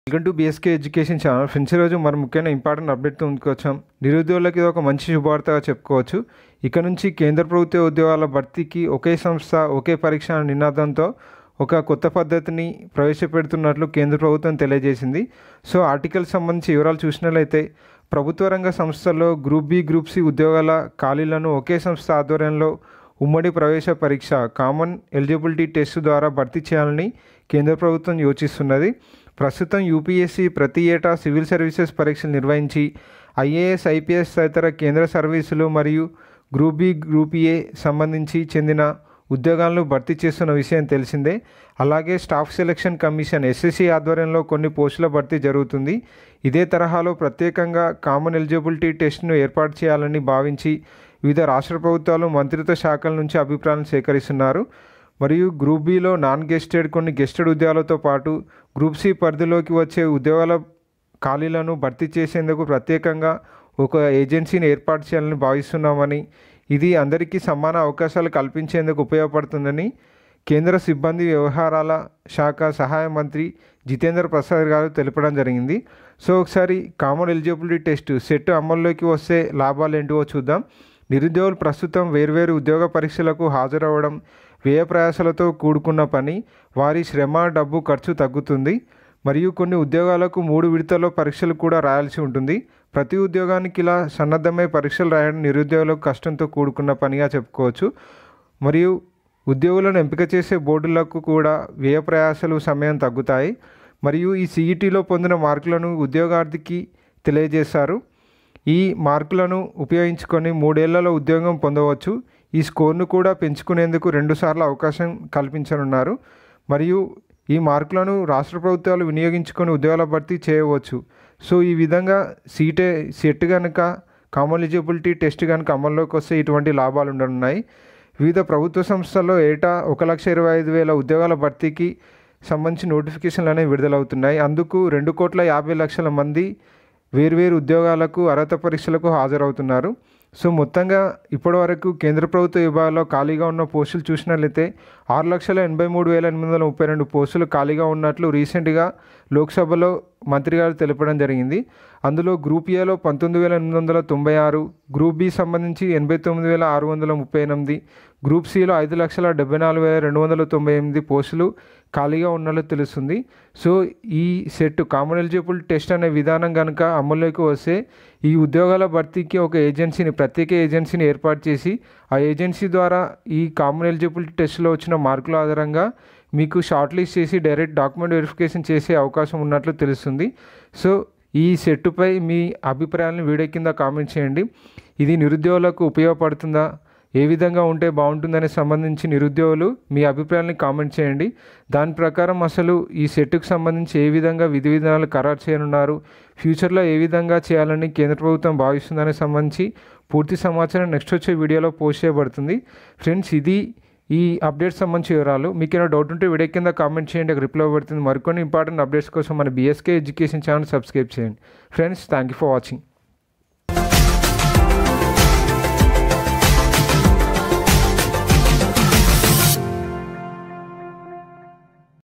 welcome to BSK education channel friends రోజు మనం ముఖ్యమైన ఇంపార్టెంట్ అప్డేట్తో ముందుకు వచ్చాం నిరుద్యోగులకు ఇది ఒక మంచి శుభవార్తగా చెప్పుకోవచ్చు ఇక నుంచి కేంద్ర ప్రభుత్వ ఉద్యోగాల భర్తీకి ఒకే సంస్థ ఒకే పరీక్ష అనే నినాదంతో ఒక కొత్త పద్ధతిని ప్రవేశపెడుతున్నట్లు కేంద్ర ప్రభుత్వం తెలియజేసింది సో ఆర్టికల్ సంబంధించి వివరాలు చూసినట్లయితే ప్రభుత్వ రంగ సంస్థల్లో గ్రూప్ బి గ్రూప్ సి ఉద్యోగాల ఖాళీలను ఒకే సంస్థ ఆధ్వర్యంలో ఉమ్మడి ప్రవేశ పరీక్ష కామన్ ఎలిజిబిలిటీ టెస్ట్ ద్వారా భర్తీ చేయాలని కేంద్ర ప్రభుత్వం యోచిస్తున్నది ప్రస్తుతం యూపీఎస్సీ ప్రతి ఏటా సివిల్ సర్వీసెస్ పరీక్షలు నిర్వహించి ఐఏఎస్ ఐపీఎస్ తదితర కేంద్ర సర్వీసులు మరియు గ్రూప్ బి గ్రూప్ ఏ సంబంధించి చెందిన ఉద్యోగాలను భర్తీ చేస్తున్న విషయం తెలిసిందే అలాగే స్టాఫ్ సెలక్షన్ కమిషన్ ఎస్ఎస్సి ఆధ్వర్యంలో కొన్ని పోస్టుల భర్తీ జరుగుతుంది ఇదే తరహాలో ప్రత్యేకంగా కామన్ ఎలిజిబిలిటీ టెస్ట్ను ఏర్పాటు చేయాలని భావించి వివిధ రాష్ట్ర ప్రభుత్వాలు మంత్రిత్వ శాఖల నుంచి అభిప్రాయాలను సేకరిస్తున్నారు మరియు గ్రూప్ బిలో నాన్ గెస్టెడ్ కొన్ని గెస్టెడ్ ఉద్యోగాలతో పాటు గ్రూప్ సి పరిధిలోకి వచ్చే ఉద్యోగాల ఖాళీలను భర్తీ చేసేందుకు ప్రత్యేకంగా ఒక ఏజెన్సీని ఏర్పాటు చేయాలని భావిస్తున్నామని ఇది అందరికీ సమాన అవకాశాలు కల్పించేందుకు ఉపయోగపడుతుందని కేంద్ర సిబ్బంది వ్యవహారాల శాఖ సహాయ మంత్రి జితేంద్ర ప్రసాద్ గారు తెలపడం జరిగింది సో ఒకసారి కామన్ ఎలిజిబిలిటీ టెస్ట్ సెట్ అమల్లోకి వస్తే లాభాలు ఏంటివో చూద్దాం నిరుద్యోగులు ప్రస్తుతం వేర్వేరు ఉద్యోగ పరీక్షలకు హాజరవ్వడం వ్యయ ప్రయాసాలతో కూడుకున్న పని వారి శ్రమ డబ్బు ఖర్చు తగ్గుతుంది మరియు కొన్ని ఉద్యోగాలకు మూడు విడతల్లో పరీక్షలు కూడా రాయాల్సి ఉంటుంది ప్రతి ఉద్యోగానికి ఇలా సన్నద్ధమై పరీక్షలు రాయడం నిరుద్యోగులకు కష్టంతో కూడుకున్న పనిగా చెప్పుకోవచ్చు మరియు ఉద్యోగులను ఎంపిక చేసే బోర్డులకు కూడా వ్యయ ప్రయాసాలు సమయం తగ్గుతాయి మరియు ఈ సిఈటీలో పొందిన మార్కులను ఉద్యోగార్థికి తెలియజేశారు ఈ మార్కులను ఉపయోగించుకొని మూడేళ్లలో ఉద్యోగం పొందవచ్చు ఈ స్కోర్ను కూడా పెంచుకునేందుకు రెండుసార్లు అవకాశం కల్పించనున్నారు మరియు ఈ మార్కులను రాష్ట్ర ప్రభుత్వాలు వినియోగించుకొని ఉద్యోగాల భర్తీ చేయవచ్చు సో ఈ విధంగా సీటే సెట్ కనుక కామన్ ఎలిజిబిలిటీ టెస్ట్ కనుక అమల్లోకి వస్తే ఇటువంటి లాభాలు ఉండనున్నాయి వివిధ ప్రభుత్వ సంస్థల్లో ఏటా ఒక లక్ష ఇరవై ఐదు వేల ఉద్యోగాల భర్తీకి సంబంధించి నోటిఫికేషన్లు అనేవి విడుదలవుతున్నాయి అందుకు రెండు కోట్ల యాభై లక్షల మంది వేర్వేరు ఉద్యోగాలకు అర్హత పరీక్షలకు హాజరవుతున్నారు సో మొత్తంగా ఇప్పటివరకు కేంద్ర ప్రభుత్వ విభాగాల్లో ఖాళీగా ఉన్న పోస్టులు చూసినట్లయితే ఆరు లక్షల ఎనభై మూడు వేల ఎనిమిది వందల ముప్పై రెండు పోస్టులు ఖాళీగా ఉన్నట్లు రీసెంట్గా లోక్సభలో మంత్రి గారు తెలపడం జరిగింది అందులో గ్రూప్ ఏలో పంతొమ్మిది వేల ఎనిమిది వందల తొంభై ఆరు గ్రూప్ బి సంబంధించి ఎనభై తొమ్మిది వేల ఆరు వందల ముప్పై ఎనిమిది గ్రూప్ సిలో ఐదు లక్షల డెబ్బై నాలుగు వేల రెండు వందల తొంభై ఎనిమిది పోస్టులు ఖాళీగా ఉన్నట్లు తెలుస్తుంది సో ఈ సెట్ కామన్ ఎలిజిబుల్ టెస్ట్ అనే విధానం కనుక అమల్లోకి వస్తే ఈ ఉద్యోగాల భర్తీకి ఒక ఏజెన్సీని ప్రత్యేక ఏజెన్సీని ఏర్పాటు చేసి ఆ ఏజెన్సీ ద్వారా ఈ కామన్ ఎలిజిబిలిటీ టెస్ట్లో వచ్చిన మార్కుల ఆధారంగా మీకు షార్ట్ లిస్ట్ చేసి డైరెక్ట్ డాక్యుమెంట్ వెరిఫికేషన్ చేసే అవకాశం ఉన్నట్లు తెలుస్తుంది సో ఈ సెట్టుపై మీ అభిప్రాయాలను వీడియో కింద కామెంట్ చేయండి ఇది నిరుద్యోగులకు ఉపయోగపడుతుందా ఏ విధంగా ఉంటే బాగుంటుందనే సంబంధించి నిరుద్యోగులు మీ అభిప్రాయాన్ని కామెంట్ చేయండి దాని ప్రకారం అసలు ఈ సెట్కు సంబంధించి ఏ విధంగా విధి విధానాలు ఖరారు చేయనున్నారు ఫ్యూచర్లో ఏ విధంగా చేయాలని కేంద్ర ప్రభుత్వం భావిస్తుందనే సంబంధించి పూర్తి సమాచారం నెక్స్ట్ వచ్చే వీడియోలో పోస్ట్ చేయబడుతుంది ఫ్రెండ్స్ ఇది ఈ అప్డేట్స్ సంబంధించి వివరాలు మీకు ఏమైనా డౌట్ ఉంటే వీడియో కింద కామెంట్ చేయండి రిప్లై పడుతుంది మరికొన్ని ఇంపార్టెంట్ అప్డేట్స్ కోసం మన బీఎస్కే ఎడ్యుకేషన్ ఛానల్ సబ్స్క్రైబ్ చేయండి friends thank you for watching